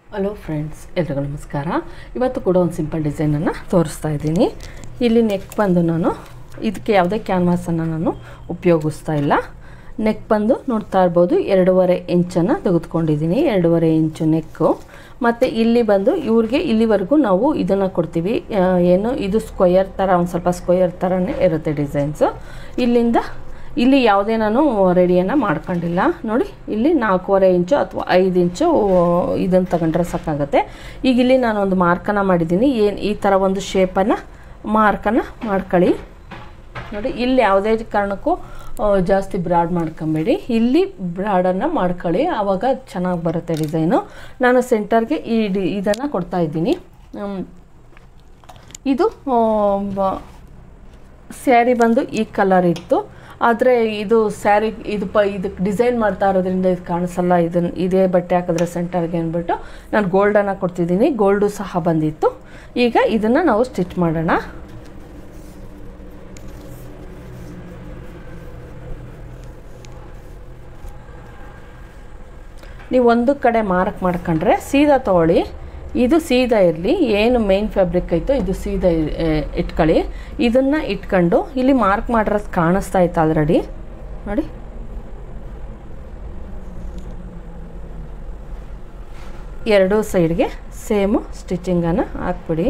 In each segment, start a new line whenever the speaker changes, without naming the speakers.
Hello friends ಎಲ್ರಿಗೂ ನಮಸ್ಕಾರ ಇವತ್ತು ಕೂಡ ಒಂದು ಸಿಂಪಲ್ ಡಿಸೈನನ್ನು ತೋರಿಸ್ತಾ ಇದ್ದೀನಿ ಇಲ್ಲಿ ನೆಕ್ ಬಂದು ನಾನು ಇದಕ್ಕೆ ಯಾವುದೇ ಕ್ಯಾನ್ವಾಸನ್ನು ನಾನು ಉಪಯೋಗಿಸ್ತಾ ಇಲ್ಲ ನೆಕ್ ಬಂದು ನೋಡ್ತಾ ಇರ್ಬೋದು ಎರಡೂವರೆ ಇಂಚನ್ನು ತೆಗೆದುಕೊಂಡಿದ್ದೀನಿ ಎರಡೂವರೆ ಇಂಚು ನೆಕ್ಕು ಮತ್ತು ಇಲ್ಲಿ ಬಂದು ಇವ್ರಿಗೆ ಇಲ್ಲಿವರೆಗೂ ನಾವು ಇದನ್ನು ಕೊಡ್ತೀವಿ ಆ, ಏನು ಇದು ಸ್ಕ್ವಯರ್ ಥರ ಒಂದು ಸ್ವಲ್ಪ ಸ್ಕ್ವಯರ್ ಥರನೇ ಇರುತ್ತೆ ಡಿಸೈನ್ಸು ಇಲ್ಲಿಂದ ಇಲ್ಲಿ ಯಾವುದೇ ನಾನು ರೆಡಿಯನ್ನು ಮಾಡ್ಕೊಂಡಿಲ್ಲ ನೋಡಿ ಇಲ್ಲಿ ನಾಲ್ಕೂವರೆ ಇಂಚು ಅಥವಾ ಐದು ಇಂಚು ಇದನ್ನು ತಗೊಂಡ್ರೆ ಸಾಕಾಗುತ್ತೆ ಈಗ ಇಲ್ಲಿ ನಾನು ಒಂದು ಮಾರ್ಕನ್ನು ಮಾಡಿದ್ದೀನಿ ಏನು ಈ ಥರ ಒಂದು ಶೇಪನ್ನು ಮಾರ್ಕನ್ನು ಮಾಡ್ಕೊಳ್ಳಿ ನೋಡಿ ಇಲ್ಲಿ ಯಾವುದೇ ಕಾರಣಕ್ಕೂ ಆ, ಜಾಸ್ತಿ ಬ್ರಾಡ್ ಮಾಡ್ಕೊಬೇಡಿ ಇಲ್ಲಿ ಬ್ರಾಡನ್ನು ಮಾಡ್ಕೊಳ್ಳಿ ಆವಾಗ ಚೆನ್ನಾಗಿ ಬರುತ್ತೆ ಡಿಸೈನು ನಾನು ಸೆಂಟರ್ಗೆ ಈ ಡಿ ಇದನ್ನು ಕೊಡ್ತಾ ಇದ್ದೀನಿ ಹ್ಮ್. ಇದು ಸ್ಯಾರಿ ಬಂದು ಈ ಕಲರ್ ಇತ್ತು ಆದರೆ ಇದು ಸ್ಯಾರಿ ಇದು ಪ ಇದಕ್ಕೆ ಡಿಸೈನ್ ಮಾಡ್ತಾ ಇರೋದ್ರಿಂದ ಇದು ಕಾಣಿಸಲ್ಲ ಇದನ್ನು ಇದೇ ಬಟ್ಟೆ ಹಾಕಿದ್ರೆ ಸೆಂಟರ್ಗೆ ಅಂದ್ಬಿಟ್ಟು ನಾನು ಗೋಲ್ಡನ್ನು ಕೊಡ್ತಿದ್ದೀನಿ ಗೋಲ್ಡು ಸಹ ಬಂದಿತ್ತು ಈಗ ಇದನ್ನು ನಾವು ಸ್ಟಿಚ್ ಮಾಡೋಣ ನೀವು ಒಂದು ಕಡೆ ಮಾರ್ಕ್ ಮಾಡ್ಕೊಂಡ್ರೆ ಸೀದಾ ತೊಗೊಳ್ಳಿ ಇದು ಸೀದಾ ಇರಲಿ ಏನು ಮೇನ್ ಫ್ಯಾಬ್ರಿಕ್ ಐತೋ ಇದು ಸೀದಾ ಇ- ಆ, ಇಟ್ಕೊಳ್ಳಿ ಇದನ್ನು ಇಟ್ಕೊಂಡು ಇಲ್ಲಿ ಮಾರ್ಕ್ ಮಾಡಿರೋದು ಕಾಣಿಸ್ತಾ ಇತ್ತು ಆಲ್ರೆಡಿ ನೋಡಿ ಎರಡೂ ಸೈಡ್ಗೆ ಸೇಮು ಸ್ಟಿಚಿಂಗನ್ನು ಹಾಕ್ಬಿಡಿ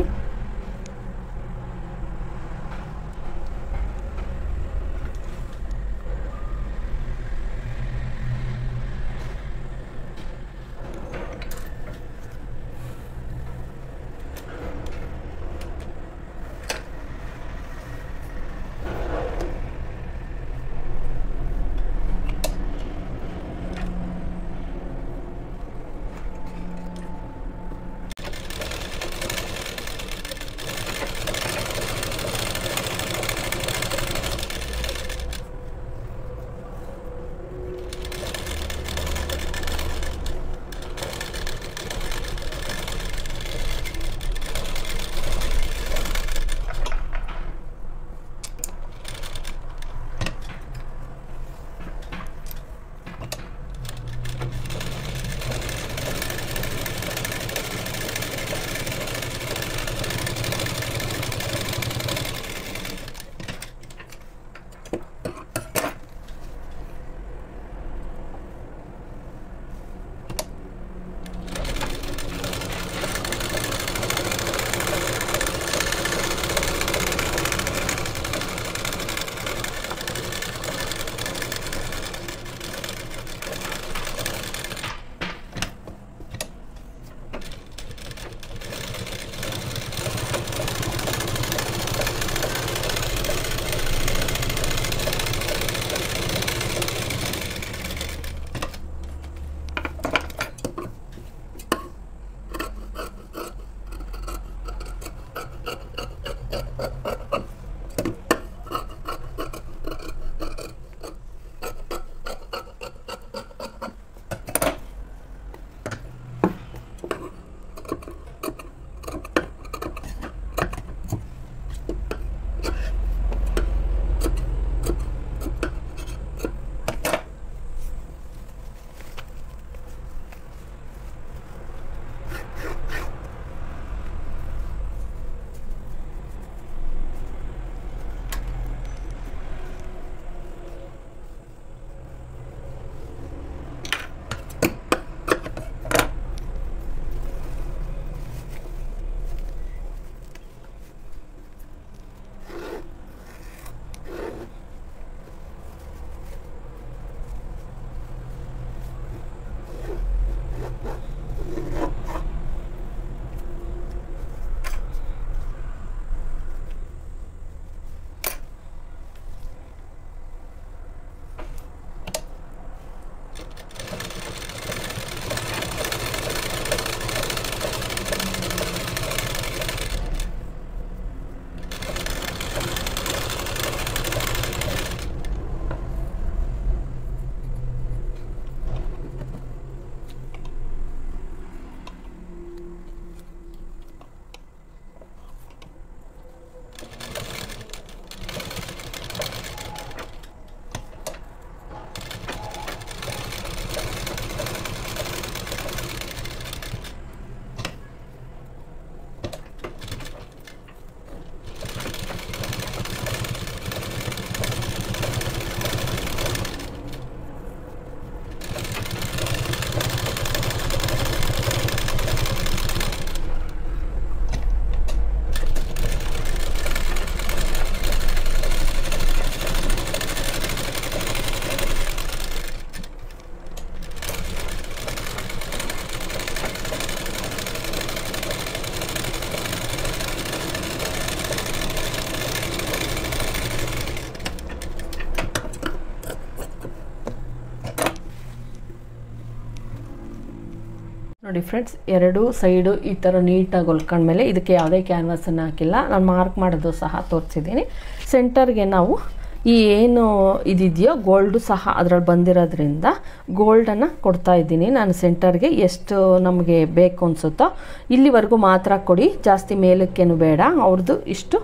ನೋಡಿ ಫ್ರೆಂಡ್ಸ್ ಎರಡು ಸೈಡು ಈ ಥರ ನೀಟಾಗಿ ಹೊಲ್ಕೊಂಡ್ಮೇಲೆ ಇದಕ್ಕೆ ಯಾವುದೇ ಕ್ಯಾನ್ವಾಸನ್ನು ಹಾಕಿಲ್ಲ ನಾನು ಮಾರ್ಕ್ ಮಾಡೋದು ಸಹ ತೋರಿಸಿದ್ದೀನಿ ಸೆಂಟರ್ಗೆ ನಾವು ಈ ಏನು ಇದಿದೆಯೋ ಗೋಲ್ಡು ಸಹ ಅದರಲ್ಲಿ ಬಂದಿರೋದ್ರಿಂದ ಗೋಲ್ಡನ್ನು ಕೊಡ್ತಾ ಇದ್ದೀನಿ ನಾನು ಸೆಂಟರ್ಗೆ ಎಷ್ಟು ನಮಗೆ ಬೇಕು ಅನಿಸುತ್ತೋ ಇಲ್ಲಿವರೆಗೂ ಮಾತ್ರ ಕೊಡಿ ಜಾಸ್ತಿ ಮೇಲಕ್ಕೇನು ಬೇಡ ಅವ್ರದ್ದು ಇಷ್ಟು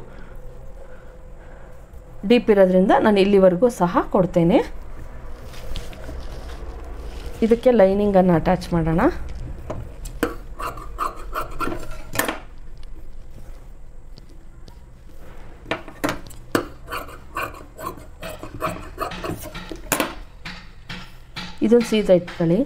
ಡೀಪ್ ಇರೋದ್ರಿಂದ ನಾನು ಇಲ್ಲಿವರೆಗೂ ಸಹ ಕೊಡ್ತೇನೆ ಇದಕ್ಕೆ ಲೈನಿಂಗನ್ನು ಅಟ್ಯಾಚ್ ಮಾಡೋಣ ಇದೊಂದು ಸೀದಾ ಇಟ್ಕೊಳ್ಳಿ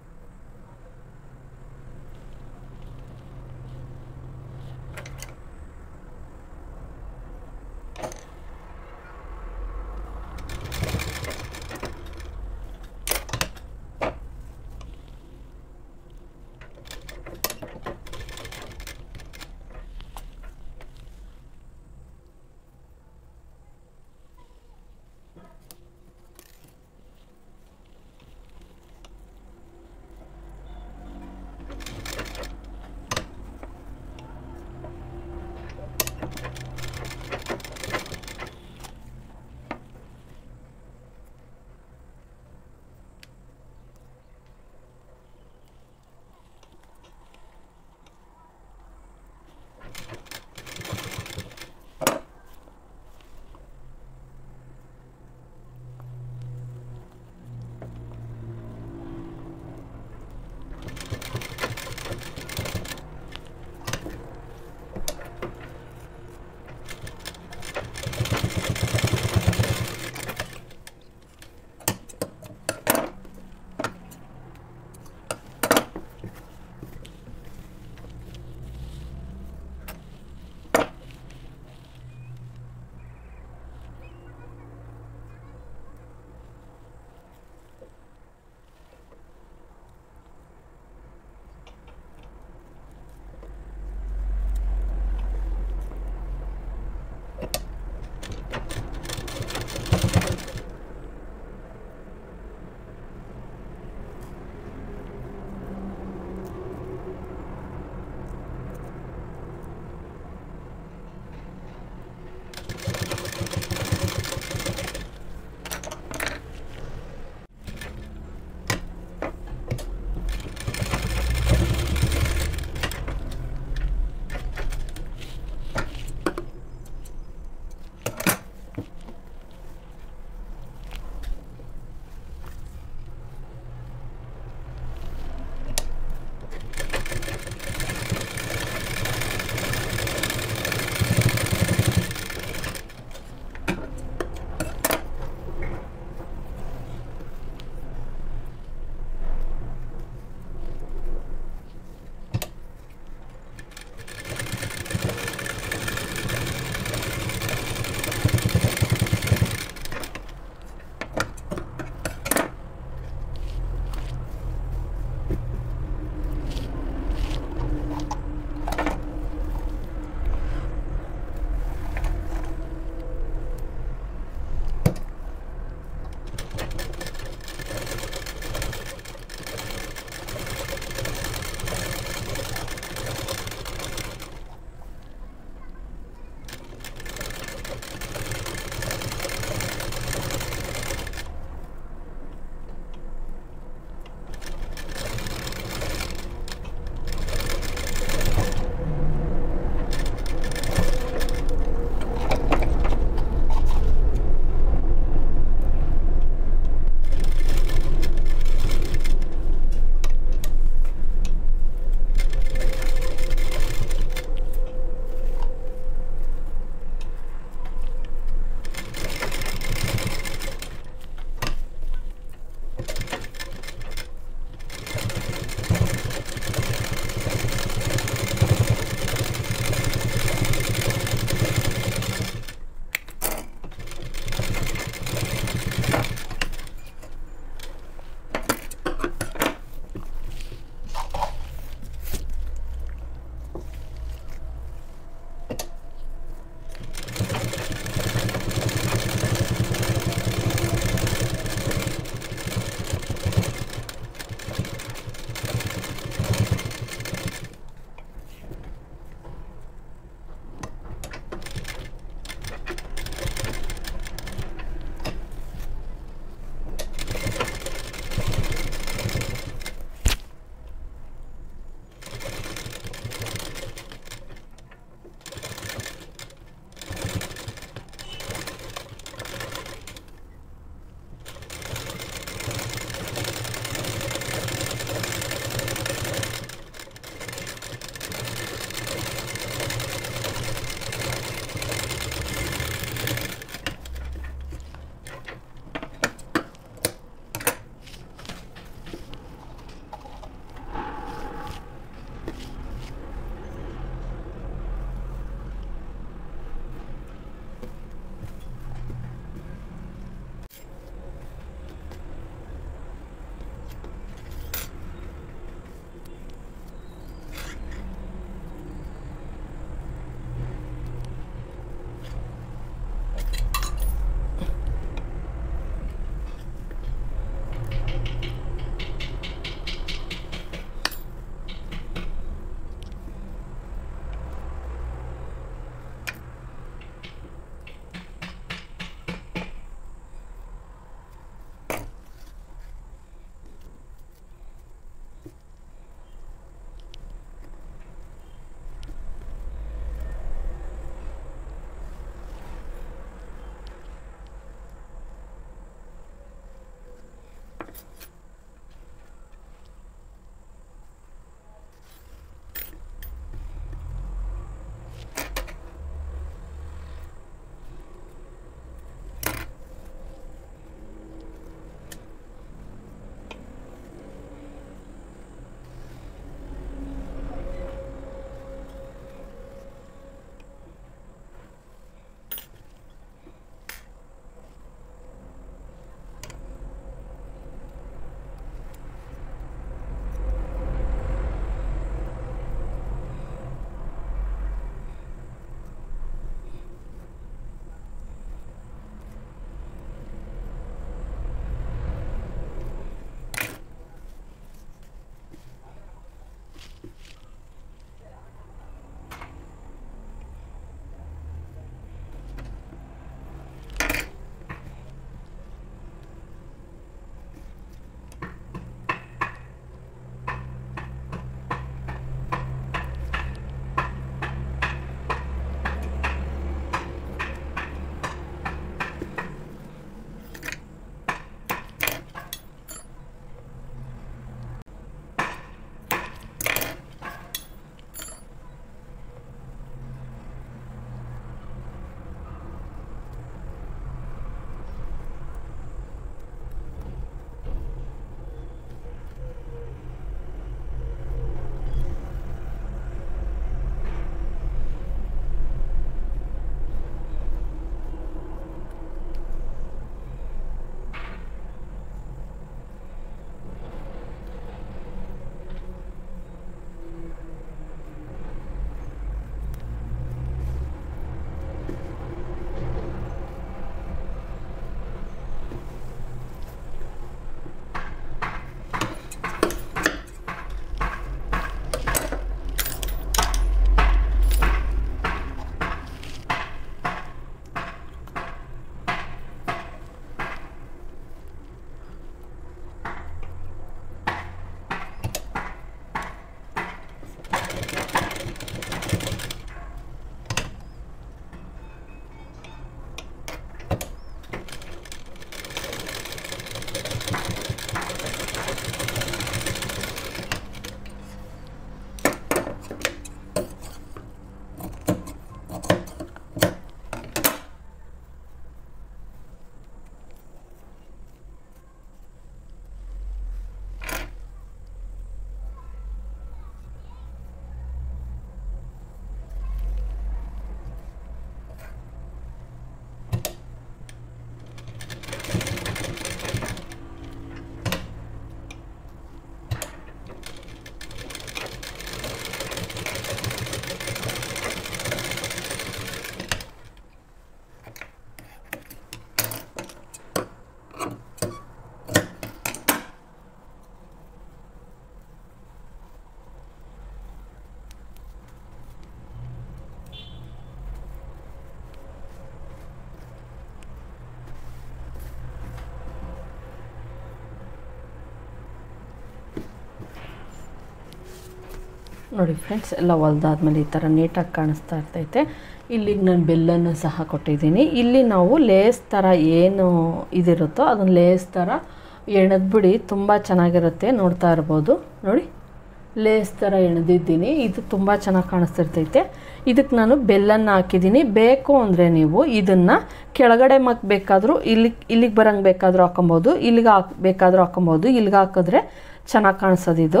ನೋಡಿ ಫ್ರೆಂಡ್ಸ್ ಎಲ್ಲ ಹೊಲ್ದಾದ್ಮೇಲೆ ಈ ಥರ ನೀಟಾಗಿ ಕಾಣಿಸ್ತಾ ಇರ್ತೈತೆ ಇಲ್ಲಿಗೆ ನಾನು ಬೆಲ್ಲನ್ನು ಸಹ ಕೊಟ್ಟಿದ್ದೀನಿ ಇಲ್ಲಿ ನಾವು ಲೇಸ್ ಥರ ಏನು ಇದಿರುತ್ತೋ ಅದನ್ನು ಲೇಸ್ ಥರ ಎಣದ್ಬಿಡಿ ತುಂಬ ಚೆನ್ನಾಗಿರುತ್ತೆ ನೋಡ್ತಾ ಇರ್ಬೋದು ನೋಡಿ ಲೇಸ್ ಥರ ಎಣದಿದ್ದೀನಿ ಇದು ತುಂಬ ಚೆನ್ನಾಗಿ ಕಾಣಿಸ್ತಿರ್ತೈತೆ ಇದಕ್ಕೆ ನಾನು ಬೆಲ್ಲನ್ನು ಹಾಕಿದ್ದೀನಿ ಬೇಕು ಅಂದರೆ ನೀವು ಇದನ್ನು ಕೆಳಗಡೆ ಮಕ್ ಬೇಕಾದರೂ ಇಲ್ಲಿಗೆ ಇಲ್ಲಿಗೆ ಬರಂಗೆ ಬೇಕಾದರೂ ಹಾಕೊಬೋದು ಇಲ್ಲಿಗೆ ಹಾಕ್ ಬೇಕಾದರೂ ಹಾಕೊಬೋದು ಇಲ್ಲಿಗೆ ಹಾಕಿದ್ರೆ ಚೆನ್ನಾಗಿ ಕಾಣಿಸೋದು ಇದು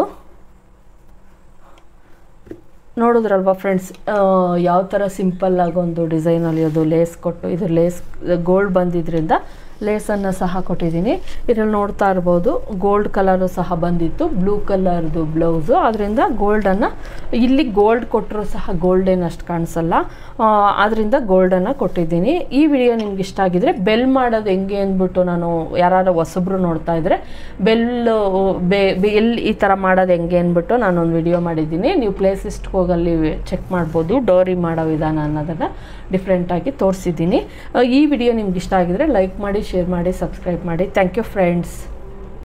ನೋಡಿದ್ರಲ್ವಾ ಫ್ರೆಂಡ್ಸ್ ಯಾವ ಥರ ಸಿಂಪಲ್ಲಾಗಿ ಒಂದು ಡಿಸೈನ್ ಹೊಲಿಯೋದು ಲೇಸ್ ಕೊಟ್ಟು ಇದು ಲೇಸ್ ಗೋಲ್ಡ್ ಬಂದಿದ್ದರಿಂದ ಲೇಸನ್ನು ಸಹ ಕೊಟ್ಟಿದ್ದೀನಿ ಇದರಲ್ಲಿ ನೋಡ್ತಾ ಇರ್ಬೋದು ಗೋಲ್ಡ್ ಕಲರು ಸಹ ಬಂದಿತ್ತು ಬ್ಲೂ ಕಲರ್ದು ಬ್ಲೌಸು ಅದರಿಂದ ಗೋಲ್ಡನ್ನು ಇಲ್ಲಿ ಗೋಲ್ಡ್ ಕೊಟ್ಟರು ಸಹ ಗೋಲ್ಡ್ ಏನು ಅಷ್ಟು ಕಾಣಿಸಲ್ಲ ಆದ್ದರಿಂದ ಗೋಲ್ಡನ್ನು ಕೊಟ್ಟಿದ್ದೀನಿ ಈ ವಿಡಿಯೋ ನಿಮ್ಗೆ ಇಷ್ಟ ಆಗಿದ್ರೆ ಬೆಲ್ ಮಾಡೋದು ಹೆಂಗೆ ಅಂದ್ಬಿಟ್ಟು ನಾನು ಯಾರು ಹೊಸಬ್ರು ನೋಡ್ತಾ ಇದ್ದರೆ ಬೆಲ್ ಬೆ ಬೆ- ಎಲ್ಲಿ ಈ ಥರ ಮಾಡೋದು ಹೆಂಗೆ ಅಂದ್ಬಿಟ್ಟು ನಾನು ಒಂದು ವಿಡಿಯೋ ಮಾಡಿದ್ದೀನಿ ನೀವು ಪ್ಲೇಸ್ ಲಿಸ್ಟ್ಗೆ ಹೋಗಲ್ಲಿ ಚೆಕ್ ಮಾಡ್ಬೋದು ಡೋರಿ ಮಾಡೋ ವಿಧಾನ ಅನ್ನೋದನ್ನು ಡಿಫ್ರೆಂಟಾಗಿ ತೋರಿಸಿದ್ದೀನಿ ಈ ವಿಡಿಯೋ ನಿಮ್ಗೆ ಇಷ್ಟ ಆಗಿದ್ರೆ ಲೈಕ್ ಮಾಡಿ ಶೇರ್ ಮಾಡಿ ಸಬ್ಸ್ಕ್ರೈಬ್ ಮಾಡಿ ಥ್ಯಾಂಕ್ ಯು ಫ್ರೆಂಡ್ಸ್